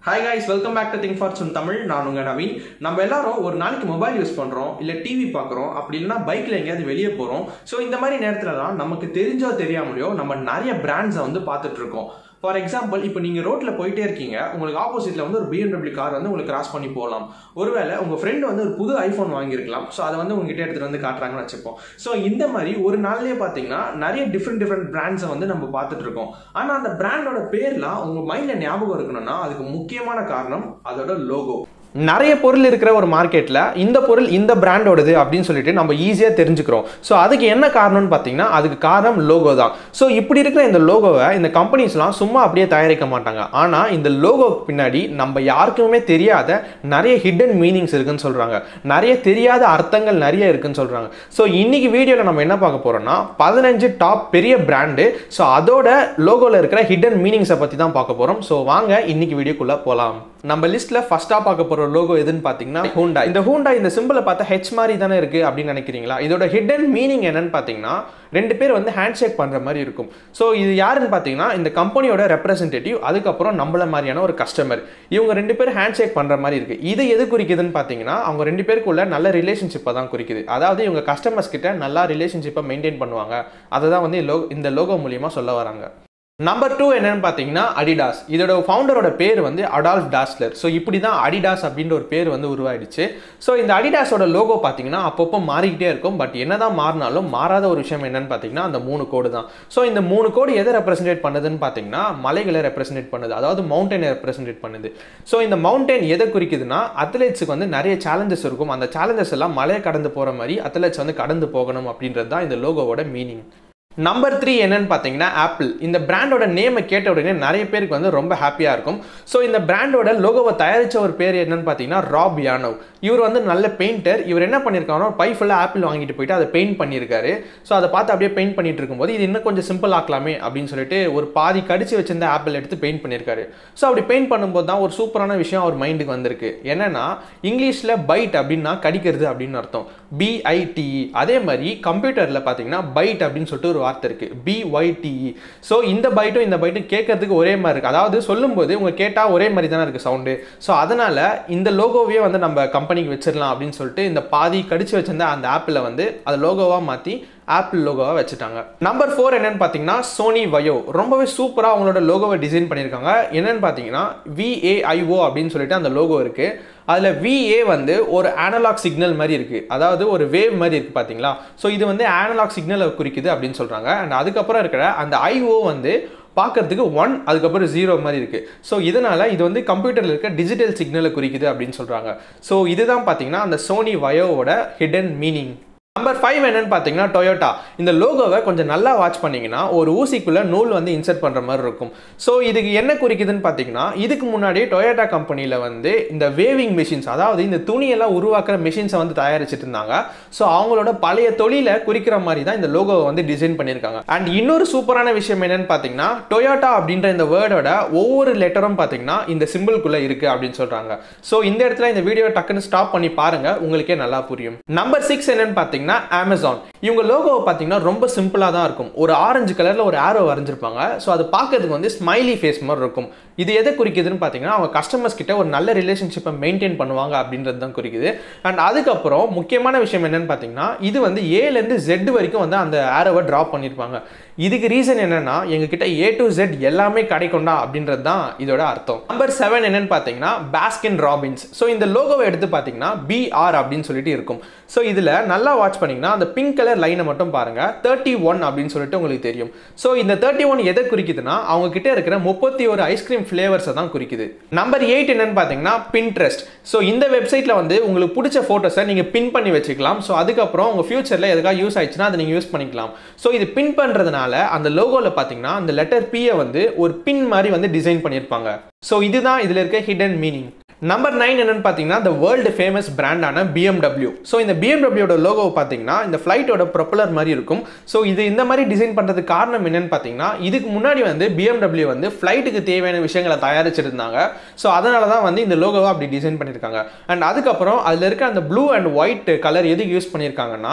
hi guys welcome back to think for சுன் தமிழ் நான் உங்க நவீன் நம்ம எல்லாரும் ஒரு நாளைக்கு மொபைல் யூஸ் பண்றோம் இல்ல டிவி பார்க்குறோம் அப்படி இல்லைன்னா பைக்ல எங்கேயாவது வெளியே போறோம் ஸோ இந்த மாதிரி நேரத்துலலாம் நமக்கு தெரிஞ்சோ தெரியாமலையோ நம்ம நிறைய பிராண்ட்ஸை வந்து பார்த்துட்டு இருக்கோம் ஃபார் எக்ஸாம்பிள் இப்போ நீங்கள் ரோட்டில் போயிட்டே இருக்கீங்க உங்களுக்கு ஆப்போசிட்டில் வந்து ஒரு பிஎம்டபிள்யூ கார் வந்து உங்களுக்கு கிராஸ் பண்ணி போகலாம் ஒருவேளை உங்கள் ஃப்ரெண்டு வந்து ஒரு புது ஐஃபோன் வாங்கியிருக்கலாம் ஸோ அதை வந்து உங்ககிட்ட எடுத்துகிட்டு வந்து காட்டுறாங்கன்னு வச்சுப்போம் ஸோ இந்த மாதிரி ஒரு நாள்லயே பார்த்தீங்கன்னா நிறைய டிஃப்ரெண்ட் டிஃப்ரெண்ட் பிராண்ட்ஸை வந்து நம்ம பார்த்துட்டு இருக்கோம் ஆனால் அந்த பிராண்டோட பேர்லாம் உங்கள் மைண்டில் ஞாபகம் இருக்கணும்னா அதுக்கு முக்கியமான காரணம் அதோட லோகோ நிறைய பொருள் இருக்கிற ஒரு மார்க்கெட்டில் இந்த பொருள் இந்த பிராண்டோடது அப்படின்னு சொல்லிட்டு நம்ம ஈஸியாக தெரிஞ்சுக்கிறோம் ஸோ அதுக்கு என்ன காரணம்னு பார்த்தீங்கன்னா அதுக்கு காரணம் லோகோ தான் ஸோ இப்படி இருக்கிற இந்த லோகோவை இந்த கம்பெனிஸ்லாம் சும்மா அப்படியே தயாரிக்க மாட்டாங்க ஆனால் இந்த லோகோ பின்னாடி நம்ம யாருக்குமே தெரியாத நிறைய ஹிடன் மீனிங்ஸ் இருக்குன்னு சொல்கிறாங்க நிறைய தெரியாத அர்த்தங்கள் நிறைய இருக்குன்னு சொல்கிறாங்க ஸோ இன்னைக்கு வீடியோவில் நம்ம என்ன பார்க்க போகிறோம்னா பதினஞ்சு டாப் பெரிய பிராண்டு ஸோ அதோட லோகோவில் இருக்கிற ஹிடன் மீனிங்ஸை பற்றி தான் பார்க்க போகிறோம் ஸோ வாங்க இன்னைக்கு வீடியோக்குள்ளே போகலாம் நம்ம லிஸ்ட்டில் ஃபஸ்ட்டாக பார்க்க போகிற லோகோ எதுன்னு பார்த்தீங்கன்னா ஹூண்டா இந்த ஹூண்டா இந்த சிம்பிளை பார்த்தா ஹெச் மாதிரி தானே இருக்குது அப்படின்னு நினைக்கிறீங்களா இதோட ஹிடன் மீனிங் என்னன்னு பார்த்தீங்கன்னா ரெண்டு பேர் வந்து ஹேண்ட் ஷேக் பண்ணுற மாதிரி இருக்கும் ஸோ இது யாருன்னு பார்த்தீங்கன்னா இந்த கம்பெனியோட ரெப்ரசன்டேட்டிவ் அதுக்கப்புறம் நம்மள மாதிரியான ஒரு கஸ்டமர் இவங்க ரெண்டு பேரும் ஹேண்ட் ஷேக் பண்ணுற மாதிரி இருக்குது இது எது குறிக்குதுன்னு பார்த்தீங்கன்னா அவங்க ரெண்டு பேருக்குள்ள நல்ல ரிலேஷன்ஷிப்பை தான் குறிக்குது அதாவது இவங்க கஸ்டமர்ஸ் கிட்ட நல்லா ரிலேஷன்ஷிப்பை மெயின்டைன் பண்ணுவாங்க அதை தான் வந்து லோ இந்த லோகோ மூலியமாக சொல்ல வராங்க நம்பர் டூ என்னன்னு பார்த்தீங்கன்னா அடிடாஸ் இதோட ஃபவுண்டரோட பேர் வந்து அடால்ஃப் டாஸ்லர் ஸோ இப்படி தான் அடிடாஸ் அப்படின்ற ஒரு பேர் வந்து உருவாயிடுச்சு ஸோ இந்த அடிடாஸோட லோகோ பார்த்தீங்கன்னா அப்பப்போ மாறிக்கிட்டே இருக்கும் பட் என்னதான் மாறினாலும் மாறாத ஒரு விஷயம் என்னன்னு பார்த்தீங்கன்னா அந்த மூணு கோடு தான் ஸோ இந்த மூணு கோடு எதை ரெப்ரசன்டேட் பண்ணுதுன்னு பார்த்தீங்கன்னா மலைகளை ரெப்ரசன்டேட் பண்ணுது அதாவது மவுண்டனை ரெப்ரசன்டேட் பண்ணுது ஸோ இந்த மவுண்டன் எதை குறிக்குதுன்னா அத்லெட்ஸுக்கு வந்து நிறைய சேலஞ்சஸ் இருக்கும் அந்த சேலஞ்சஸ் எல்லாம் மலையை கடந்து போகிற மாதிரி அத்லெட்ஸ் வந்து கடந்து போகணும் அப்படின்றது தான் இந்த லோகோவோட மீனிங் நம்பர் த்ரீ என்னன்னு பார்த்தீங்கன்னா ஆப்பிள் இந்த பிராண்டோட நேமை கேட்ட உடனே நிறைய பேருக்கு வந்து ரொம்ப ஹாப்பியாக இருக்கும் ஸோ இந்த பிராண்டோட லோகோவை தயாரித்த ஒரு பேர் என்னன்னு பார்த்தீங்கன்னா ராப் யானவ் இவர் வந்து நல்ல பெயிண்டர் இவர் என்ன பண்ணியிருக்காருன்னா பை ஃபுல்லாக ஆப்பிள் வாங்கிட்டு போயிட்டு அதை பெயிண்ட் பண்ணியிருக்காரு ஸோ அதை பார்த்து அப்படியே பெயிண்ட் பண்ணிட்டு இருக்கும்போது இது இன்னும் கொஞ்சம் சிம்பிள் ஆக்கலாமே அப்படின்னு சொல்லிட்டு ஒரு பாதி கடிச்சு வச்சிருந்த ஆப்பிள் எடுத்து பெயிண்ட் பண்ணியிருக்காரு ஸோ அப்படி பெயிண்ட் பண்ணும்போது தான் ஒரு சூப்பரான விஷயம் அவர் மைண்டுக்கு வந்திருக்கு என்னன்னா இங்கிலீஷில் பைட் அப்படின்னா கடிக்கிறது அப்படின்னு அர்த்தம் பிஐடிஇ அதே மாதிரி கம்ப்யூட்டரில் பார்த்தீங்கன்னா பைட் அப்படின்னு சொல்லிட்டு ஒரு வார்த்தை இருக்கு பிஒய்டிஇ ஸோ இந்த பைட்டும் இந்த பைட்டும் கேட்கறதுக்கு ஒரே மாதிரி இருக்கு அதாவது சொல்லும்போது உங்க கேட்டால் ஒரே மாதிரி தானே இருக்கு சவுண்டு ஸோ அதனால இந்த லோகோவையே வந்து நம்ம கம்பெனிக்கு வச்சிடலாம் அப்படின்னு சொல்லிட்டு இந்த பாதி கடிச்சு வச்சிருந்த அந்த ஆப்பிளை வந்து அதை லோகோவாக மாற்றி ஆப்பிள் லோகோவை வச்சுட்டாங்க நம்பர் ஃபோர் என்னன்னு பார்த்தீங்கன்னா சோனி வயோ ரொம்பவே சூப்பராக அவங்களோட லோகோவை டிசைன் பண்ணியிருக்காங்க என்னன்னு பார்த்தீங்கன்னா விஏஐஓ அப்படின்னு சொல்லிட்டு அந்த லோகோ இருக்கு அதில் விஏ வந்து ஒரு ஆனலாக் சிக்னல் மாதிரி இருக்குது அதாவது ஒரு வேவ் மாதிரி இருக்குது பார்த்தீங்களா ஸோ இது வந்து ஆனலாக் சிக்னலை குறிக்குது அப்படின்னு சொல்கிறாங்க அண்ட் அதுக்கப்புறம் இருக்கிற அந்த ஐஓ வந்து பார்க்கறதுக்கு ஒன் அதுக்கப்புறம் ஜீரோ மாதிரி இருக்குது ஸோ இதனால் இது வந்து கம்ப்யூட்டரில் இருக்க டிஜிட்டல் சிக்னலை குறிக்குது அப்படின்னு சொல்கிறாங்க ஸோ இதுதான் பார்த்தீங்கன்னா அந்த சோனி வயோவோட ஹிடன் மீனிங் நம்பர் ஃபைவ் என்னன்னு பார்த்தீங்கன்னா டொயோட்டா இந்த லோகோவை கொஞ்சம் நல்லா வாட்ச் பண்ணீங்கன்னா ஒரு ஊசிக்குள்ள நூல் வந்து இன்சர்ட் பண்ணுற மாதிரி இருக்கும் ஸோ இதுக்கு என்ன குறிக்குதுன்னு பார்த்தீங்கன்னா இதுக்கு முன்னாடி டொயோட்டா கம்பெனியில் வந்து இந்த வேவிங் மிஷின்ஸ் அதாவது இந்த துணியெல்லாம் உருவாக்குற மிஷின்ஸை வந்து தயாரிச்சிட்டு இருந்தாங்க ஸோ அவங்களோட பழைய தொழிலை குறிக்கிற மாதிரி தான் இந்த லோகோவை வந்து டிசைன் பண்ணியிருக்காங்க அண்ட் இன்னொரு சூப்பரான விஷயம் என்னன்னு பார்த்தீங்கன்னா டொயோட்டா அப்படின்ற இந்த வேர்டோட ஒவ்வொரு லெட்டரும் பார்த்தீங்கன்னா இந்த சிம்பிள்குள்ளே இருக்கு அப்படின்னு சொல்றாங்க ஸோ இந்த இடத்துல இந்த வீடியோ டக்குன்னு ஸ்டாப் பண்ணி பாருங்க உங்களுக்கே நல்லா புரியும் நம்பர் சிக்ஸ் என்னன்னு பார்த்தீங்கன்னா பார்த்தீங்கன்னா அமேசான் இவங்க லோகோவை பார்த்தீங்கன்னா ரொம்ப சிம்பிளாக தான் இருக்கும் ஒரு ஆரஞ்சு கலரில் ஒரு ஆரோ வரைஞ்சிருப்பாங்க ஸோ அது பார்க்கறதுக்கு வந்து ஸ்மைலி ஃபேஸ் மாதிரி இருக்கும் இது எதை குறிக்குதுன்னு பார்த்தீங்கன்னா அவங்க கஸ்டமர்ஸ் கிட்ட ஒரு நல்ல ரிலேஷன்ஷிப்பை மெயின்டைன் பண்ணுவாங்க அப்படின்றது தான் குறிக்குது அண்ட் அதுக்கப்புறம் முக்கியமான விஷயம் என்னன்னு பார்த்தீங்கன்னா இது வந்து ஏலேருந்து ஜெட் வரைக்கும் வந்து அந்த ஆரோவை ட்ராப் பண்ணியிருப்பாங்க இதுக்கு ரீசன் என்னன்னா எங்ககிட்ட ஏ டு ஜெட் எல்லாமே கிடைக்கும்டா அப்படின்றது தான் இதோட அர்த்தம் நம்பர் செவன் என்னன்னு பார்த்தீங்கன்னா பாஸ்கின் ராபின்ஸ் ஸோ இந்த லோகோவை எடுத்து பார்த்தீங்கன்னா பிஆர் அப்படின்னு சொல்லிட்டு இருக்கும் ஸோ இதில் நல்லா வாட்ச் பண்ணிங்கன்னா அந்த பிங்க் கலர் லைனை மட்டும் பாருங்க தேர்ட்டி ஒன் அப்படின்னு சொல்லிட்டு உங்களுக்கு தெரியும் ஸோ இந்த தேர்ட்டி ஒன் எதை குறிக்குதுன்னா அவங்க கிட்ட இருக்கிற முப்பத்தி ஒரு ஐஸ்கிரீம் ஃப்ளேவர்ஸை தான் குறிக்குது நம்பர் எயிட் என்னன்னு பார்த்தீங்கன்னா பின்ட்ரெஸ்ட் ஸோ இந்த வெப்சைட்டில் வந்து உங்களுக்கு பிடிச்ச ஃபோட்டோஸை நீங்கள் பின் பண்ணி வச்சுக்கலாம் ஸோ அதுக்கப்புறம் உங்கள் ஃபியூச்சரில் எதுக்காக யூஸ் ஆயிடுச்சுன்னா அதை நீங்கள் யூஸ் பண்ணிக்கலாம் ஸோ இது பின் பண்ணுறதுனால அந்த லோகோவில் பார்த்தீங்கன்னா அந்த லெட்டர் பியை வந்து ஒரு பின் மாதிரி வந்து டிசைன் பண்ணியிருப்பாங்க ஸோ இதுதான் இதில் இருக்க ஹிடன் மீனிங் நம்பர் நைன் என்னன்னு பார்த்தீங்கன்னா இந்த வேர்ல்டு ஃபேமஸ் பிராண்டான பிஎம்டபிள்யூ ஸோ இந்த பிஎம்டபிள்யூட லோகோ பார்த்தீங்கன்னா இந்த ஃப்ளைட்டோட ப்ரொப்பலர் மாதிரி இருக்கும் ஸோ இது இந்த மாதிரி டிசைன் பண்ணுறதுக்கு காரணம் என்னன்னு பார்த்தீங்கன்னா இதுக்கு முன்னாடி வந்து பிஎம்டபிள்யூ வந்து ஃப்ளைட்டுக்கு தேவையான விஷயங்களை தயாரிச்சிருந்தாங்க ஸோ அதனால தான் வந்து இந்த லோகோவை அப்படி டிசைன் பண்ணியிருக்காங்க அண்ட் அதுக்கப்புறம் அதில் இருக்க அந்த ப்ளூ அண்ட் ஒயிட் கலர் எதுக்கு யூஸ் பண்ணியிருக்காங்கன்னா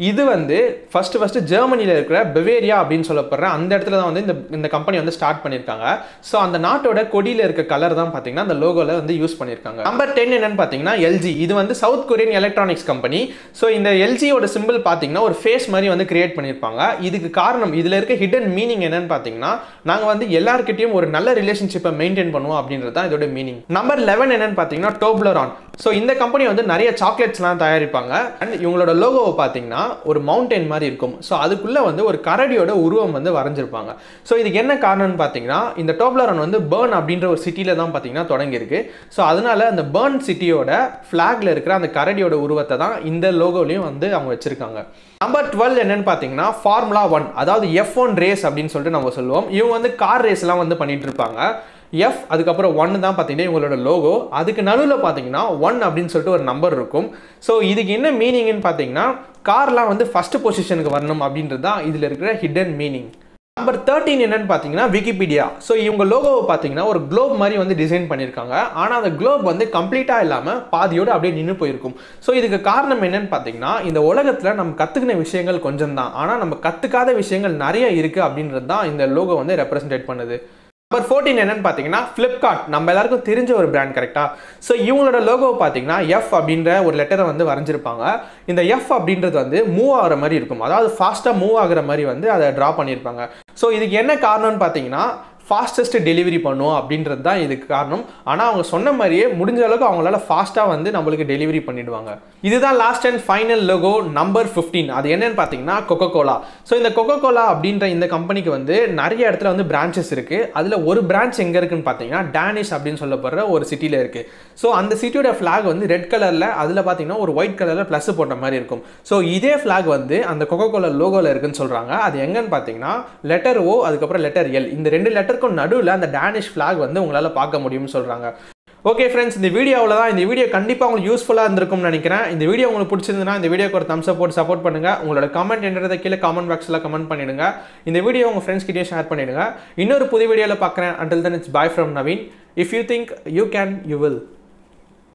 இது வந்து ஃபர்ஸ்ட் ஃபர்ஸ்ட் ஜெர்மனியில் இருக்கிற பெவேரியா அப்படின்னு சொல்லப்படுற அந்த இடத்துல தான் வந்து இந்த இந்த கம்பெனி வந்து ஸ்டார்ட் பண்ணியிருக்காங்க ஸோ அந்த நாட்டோட கொடியில் இருக்க கலர் தான் பார்த்தீங்கன்னா அந்த லோகோவில் வந்து யூஸ் பண்ணியிருக்காங்க நம்பர் டென் என்னன்னு பார்த்தீங்கன்னா எல்ஜி இது வந்து south Korean electronics company so இந்த எல்ஜியோட சிம்பிள் பார்த்தீங்கன்னா ஒரு ஃபேஸ் மாதிரி வந்து கிரியேட் பண்ணியிருப்பாங்க இதுக்கு காரணம் இதில் இருக்க ஹிடன் மீனிங் என்னன்னு பார்த்தீங்கன்னா நாங்கள் வந்து எல்லாருக்கிட்டையும் ஒரு நல்ல ரிலேஷன்ஷிப்பை மெயின்டைன் பண்ணுவோம் அப்படின்றது தான் இதோட மீனிங் நம்பர் லெவன் என்னன்னு பார்த்தீங்கன்னா டோப்லரான் ஸோ இந்த கம்பெனி வந்து நிறைய சாக்லேட்ஸ்லாம் தயாரிப்பாங்க அண்ட் இவங்களோட லோகோவை பார்த்தீங்கன்னா ஒரு மவுண்டைன் மாதிரி இருக்கும் ஸோ அதுக்குள்ளே வந்து ஒரு கரடியோட உருவம் வந்து வரைஞ்சிருப்பாங்க ஸோ இதுக்கு என்ன காரணம்னு பார்த்தீங்கன்னா இந்த டோப்லரான் வந்து பேர்ன் அப்படின்ற ஒரு சிட்டியில் தான் பார்த்தீங்கன்னா தொடங்கியிருக்கு ஸோ அதனால அந்த பேர்ன் சிட்டியோட ஃப்ளாக்ல இருக்கிற அந்த கரடியோட உருவத்தை தான் இந்த லோகோலையும் வந்து அவங்க வச்சிருக்காங்க நம்பர் டுவெல் என்னன்னு பார்த்தீங்கன்னா ஃபார்முலா ஒன் அதாவது எஃப் ஒன் ரேஸ் அப்படின்னு சொல்லிட்டு நம்ம சொல்லுவோம் இவங்க வந்து கார் ரேஸ்லாம் வந்து பண்ணிட்டு இருப்பாங்க எஃப் அதுக்கப்புறம் ஒன் தான் பார்த்தீங்கன்னா இவங்களோட லோகோ அதுக்கு நடுவில் பார்த்தீங்கன்னா ஒன் அப்படின்னு சொல்லிட்டு ஒரு நம்பர் இருக்கும் ஸோ இதுக்கு என்ன மீனிங்னு பார்த்தீங்கன்னா கார்லாம் வந்து ஃபர்ஸ்ட் பொசிஷனுக்கு வரணும் அப்படின்றது தான் இதில் இருக்கிற ஹிடன் மீனிங் நம்பர் தேர்ட்டின் என்னன்னு பார்த்தீங்கன்னா விக்கிபீடியா ஸோ இவங்க லோகோவை பார்த்தீங்கன்னா ஒரு குளோப் மாதிரி வந்து டிசைன் பண்ணியிருக்காங்க ஆனால் அந்த குளோப் வந்து கம்ப்ளீட்டாக இல்லாமல் பாதியோடு அப்படியே நின்று போயிருக்கும் ஸோ இதுக்கு காரணம் என்னன்னு பார்த்தீங்கன்னா இந்த உலகத்தில் நம்ம கற்றுக்கின விஷயங்கள் கொஞ்சம் தான் ஆனால் நம்ம கற்றுக்காத விஷயங்கள் நிறைய இருக்குது அப்படின்றது தான் இந்த லோகோ வந்து ரெப்ரசன்டேட் பண்ணுது நம்பர் ஃபோர்டீன் என்னன்னு பார்த்தீங்கன்னா ஃப்ளிப்கார்ட் நம்ம எல்லாருக்கும் தெரிஞ்ச ஒரு பிராண்ட் கரெக்டாக ஸோ இவங்களோட லோகோ பார்த்தீங்கன்னா எஃப் அப்படின்ற ஒரு லெட்டரை வந்து வரைஞ்சிருப்பாங்க இந்த எஃப் அப்படின்றது வந்து மூவ் ஆகிற மாதிரி இருக்கும் அதாவது ஃபாஸ்ட்டாக மூவ் ஆகுற மாதிரி வந்து அதை ட்ரா பண்ணியிருப்பாங்க ஸோ இதுக்கு என்ன காரணம்னு பார்த்தீங்கன்னா ஃபாஸ்டஸ்ட் டெலிவரி பண்ணுவோம் அப்படின்றது தான் இதுக்கு காரணம் ஆனால் அவங்க சொன்ன மாதிரியே முடிஞ்ச அளவுக்கு அவங்களால ஃபாஸ்ட்டாக வந்து நம்மளுக்கு டெலிவரி பண்ணிடுவாங்க இதுதான் last and final logo number fifteen அது என்னன்னு பார்த்தீங்கன்னா கொக்கோ கோலா ஸோ இந்த கொக்கோ கோலா அப்படின்ற இந்த கம்பெனிக்கு வந்து நிறைய இடத்துல வந்து பிரான்ச்சஸ் இருக்குது அதில் ஒரு பிரான்ச் எங்கே இருக்குன்னு பார்த்தீங்கன்னா டேனிஷ் அப்படின்னு சொல்லப்படுற ஒரு சிட்டியில் இருக்குது ஸோ அந்த சிட்டியோட ஃப்ளாக் வந்து ரெட் கலரில் அதில் பார்த்தீங்கன்னா ஒரு ஒயிட் கலரில் ப்ளஸ் போட்ட மாதிரி இருக்கும் ஸோ இதே ஃப்ளாக் வந்து அந்த கொக்கோ கோலா லோகோவில் இருக்குன்னு சொல்கிறாங்க அது எங்கன்னு பார்த்தீங்கன்னா லெட்டர் ஓ அதுக்கப்புறம் லெட்டர் எல் இந்த ரெண்டு லெட்டருக்கும் நடுவில் அந்த டேனிஷ் ஃப்ளாக் வந்து உங்களால் பார்க்க முடியும்னு சொல்கிறாங்க ஓகே ஃப்ரெண்ட்ஸ் இந்த வீடியோவில் தான் இந்த வீடியோ கண்டிப்பாக உங்களுக்கு யூஸ்ஃபுல்லாக இருந்திருக்கும்னு நினைக்கிறேன் இந்த வீடியோ உங்களுக்கு பிடிச்சிருந்ததுன்னா இந்த வீடியோக்கு ஒரு தம்ஸ் போட்டு சப்போர்ட் பண்ணுங்கள் உங்களோட கமெண்ட் என்றதை கீழே கமெண்ட் பாக்ஸில் கமெண்ட் பண்ணிடுங்க இந்த வீடியோ உங்கள் ஃப்ரெண்ட்ஸ் கிட்டே ஷேர் பண்ணிடுங்க இன்னொரு புது வீடியோவில் பார்க்குறேன் until then it's bye from Naveen if you think you can you will